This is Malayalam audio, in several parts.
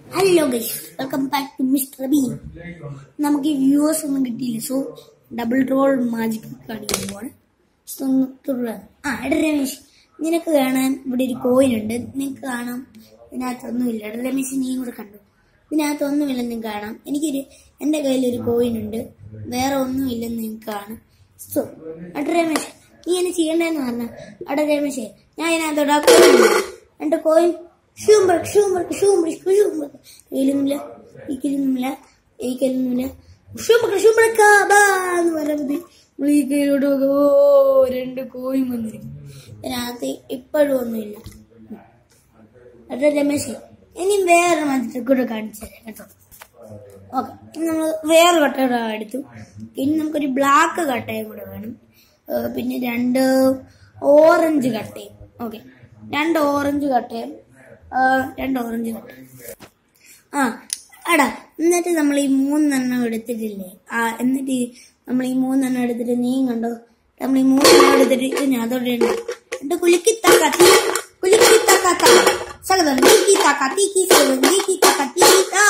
Hello guys welcome back to mister B നമുക്ക് വ്യൂവേഴ്സ് ഒന്നും കിട്ടിയില്ല സോ ഡബിൾ റോൾ മാജിക് കാണിക്കുമ്പോൾ So, ഒന്ന് തുടരുക. ആ എടാ രമേശ് നിനക്ക് കാണാൻ ഇവിടെ ഒരു കോയിൻ ഉണ്ട് നിനക്ക് കാണാം ഇതിനകത്തൊന്നുമില്ല എടാ രമേശ് നീയും കൂടെ കണ്ടു ഇതിനകത്തൊന്നുമില്ലെന്ന് നിങ്ങൾക്ക് കാണാം എനിക്കൊരു എൻ്റെ കയ്യിൽ ഒരു കോയിൻ ഉണ്ട് വേറെ ഒന്നുമില്ലെന്ന് നിങ്ങൾക്ക് കാണാം സോ എടാ രമേശ് നീ എന്നെ ചെയ്യണ്ടെന്ന് പറഞ്ഞാൽ എടാ രമേശേ ഞാൻ ഇതിനകത്തോടെ ആ കോയിൻ എൻ്റെ കോയിൻ ഷൂമ്പർ ഷൂമ്പർ ഷൂമ്പർ ഷൂമ്പർ കയ്യിലൊന്നുമില്ല ഈ കയ്യിലൊന്നുമില്ല ഈ കയ്യിലൊന്നുമില്ല ഷൂമ്പർ ഷൂമ്പർ കാബാ എന്ന് പറയുന്നത് നമ്മൾ ഈ കയ്യിലോട്ട് നോക്കുക ഓ രണ്ട് കോയും വന്നിരിക്കും ഇതിനകത്ത് ഇപ്പോഴും ഒന്നുമില്ല അതെ രമേശ് ഇനി വേറെ മറ്റേ കൂടെ കാണിച്ചു തരാം കേട്ടോ ഓക്കെ നമ്മൾ വേറെ കട്ട എടുത്തു ഇനി നമുക്കൊരു ബ്ലാക്ക് കട്ടയും കൂടെ വേണം ഏഹ് പിന്നെ രണ്ട് ഓറഞ്ച് കട്ടയും ഓക്കെ രണ്ട് ഓറഞ്ച് കട്ടയും ഏഹ് രണ്ട് ഓറഞ്ച് കട്ടയും ആ എടാ എന്നിട്ട് നമ്മൾ ഈ മൂന്നെണ്ണം എടുത്തിട്ടില്ലേ ആ എന്നിട്ട് ഈ നമ്മൾ ഈ മൂന്നെണ്ണം എടുത്തിട്ട് നീ കണ്ടോ നമ്മൾ ഈ മൂന്നെണ്ണം എടുത്തിട്ട് ഇത് ഞാൻ അതോടെ ഉണ്ട് എന്നിട്ട് കുലുക്കിത്താക്കാത്തി കുലുക്കിത്താക്കാത്ത സകലം നീക്കിത്താക്കാത്തി കീസകലം നീക്കിത്താക്കാത്തി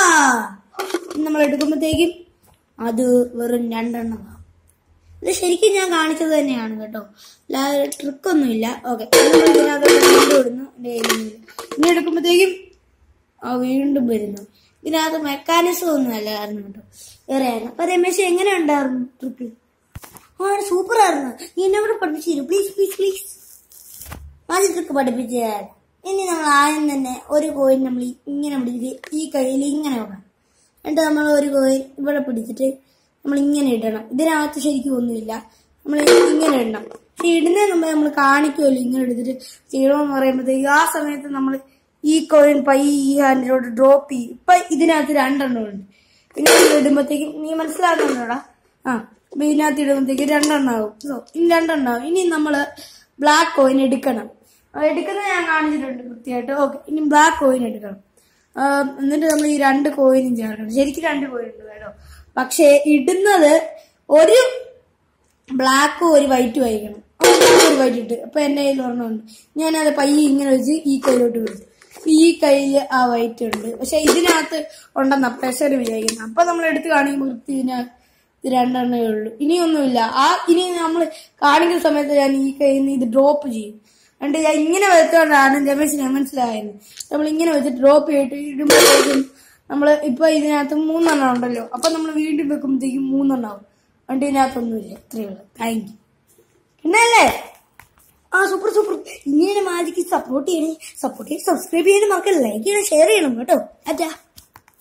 നമ്മൾ എടുക്കുമ്പോഴത്തേക്കും അത് വെറും രണ്ടെണ്ണമാണ് ഇത് ശരിക്കും ഞാൻ കാണിച്ചത് തന്നെയാണ് കേട്ടോ അല്ലാതെ ട്രിക്കൊന്നുമില്ല ഓക്കെ ഇതിനകത്ത് വീണ്ടും ഇടുന്നു എൻ്റെ കയ്യിലൊന്നുമില്ല ഇനി എടുക്കുമ്പോഴത്തേക്കും ആ വീണ്ടും വരുന്നു ഇതിനകത്ത് മെക്കാനിസം ഒന്നും അല്ലായിരുന്നു കേട്ടോ വേറെയായിരുന്നു അപ്പൊ രമേശ് എങ്ങനെ ഉണ്ടായിരുന്നു ട്രിപ്പ് ആ സൂപ്പർ ആയിരുന്നു നീ എന്നെ കൂടെ പഠിപ്പിച്ചു തരൂ പ്ലീസ് പ്ലീസ് പ്ലീസ് ആദ്യ ട്രിക്ക് പഠിപ്പിച്ചു തരാം ഇനി നമ്മൾ ആദ്യം തന്നെ ഒരു കോയിൻ നമ്മൾ ഈ- ഇങ്ങനെ പിടിച്ചിട്ട് ഈ കയ്യിൽ ഇങ്ങനെ വെക്കണം എന്നിട്ട് നമ്മൾ ഒരു കോയിൻ ഇവിടെ പിടിച്ചിട്ട് നമ്മൾ ഇങ്ങനെ ഇടണം ഇതിനകത്ത് ശരിക്കും ഒന്നുമില്ല നമ്മൾ ഇങ്ങനെ ഇടണം പക്ഷെ ഇടുന്നതിന് മുമ്പ് നമ്മൾ കാണിക്കുമല്ലോ ഇങ്ങനെ എടുത്തിട്ട് ചെയ്യണമെന്ന് പറയുമ്പോഴത്തേക്ക് ആ സമയത്ത് നമ്മൾ ഈ കോയിൻ പൈ ഈ ഹാൻഡിലോട്ട് ഡ്രോപ്പ് ചെയ്യും ഇപ്പൊ ഇതിനകത്ത് രണ്ടെണ്ണം ഉണ്ട് പിന്നെ ഇത് ഇടുമ്പോഴത്തേക്കും നീ മനസ്സിലാക്കുന്നുണ്ടോടാ ആ അപ്പൊ ഇതിനകത്ത് ഇടുമ്പോഴത്തേക്ക് രണ്ടെണ്ണം ആവും സോ ഇനി രണ്ടെണ്ണം ആവും ഇനി നമ്മള് ബ്ലാക്ക് കോയിൻ എടുക്കണം ആ, എടുക്കുന്നത് ഞാൻ കാണിച്ചിട്ടുണ്ട് കൃത്യമായിട്ട് ഓക്കെ ഇനി ബ്ലാക്ക് കോയിൻ എടുക്കണം ആ, എന്നിട്ട് നമ്മൾ ഈ രണ്ട് കോയിനും ചേർക്കണം ശരിക്കും രണ്ട് കോയിൻ ഉണ്ട് കേട്ടോ പക്ഷേ ഇടുന്നത് ഒരു ബ്ലാക്കും ഒരു വൈറ്റും ആയിരിക്കണം ഒരു വൈറ്റ് ഇട്ട് അപ്പൊ എന്റെ കയ്യിൽ ഒരെണ്ണമുണ്ട് ഞാനത് പയ്യെ ഇങ്ങനെ വെച്ച് ഈ കയ്യിലോട്ട് വിടും ഈ കയ്യിൽ ആ വൈറ്റ് ഉണ്ട് പക്ഷെ ഇതിനകത്ത് ഉണ്ടെന്ന പ്രഷർ വിചാരിക്കുന്നത് അപ്പൊ നമ്മൾ എടുത്ത് കാണിക്കുമ്പോൾ വൃത്തി ഇതിനകത്ത് ഇത് രണ്ടെണ്ണേ ഉള്ളൂ ഇനിയൊന്നുമില്ല ആ ഇനി നമ്മൾ കാണിക്കുന്ന സമയത്ത് ഞാൻ ഈ കയ്യിൽ നിന്ന് ഇത് ഡ്രോപ്പ് ചെയ്യും എന്നിട്ട് ഞാൻ ഇങ്ങനെ വെച്ചോണ്ടാണ് രമേശിനെ മനസ്സിലായത് നമ്മൾ ഇങ്ങനെ വെച്ച് ഡ്രോപ്പ് ചെയ്തിട്ട് ഇടുമ്പോഴത്തേക്കും നമ്മൾ ഇപ്പൊ ഇതിനകത്ത് മൂന്നെണ്ണം ഉണ്ടല്ലോ അപ്പൊ നമ്മൾ വീണ്ടും വെക്കുമ്പോഴത്തേക്കും മൂന്നെണ്ണം ആവും എന്നിട്ട് ഇതിനകത്തൊന്നുമില്ല ഇത്രയേ ഉള്ളൂ താങ്ക് യു പിന്നല്ലേ ആ സൂപ്പർ സൂപ്പർ ഇങ്ങനെ മാജിക്ക് സപ്പോർട്ട് ചെയ്യണേ സപ്പോർട്ട് ചെയ്ത് സബ്സ്ക്രൈബ് ചെയ്യാനും മറക്കല്ല ലൈക്ക് ചെയ്യണം ഷെയർ ചെയ്യണം കേട്ടോ അറ്റാ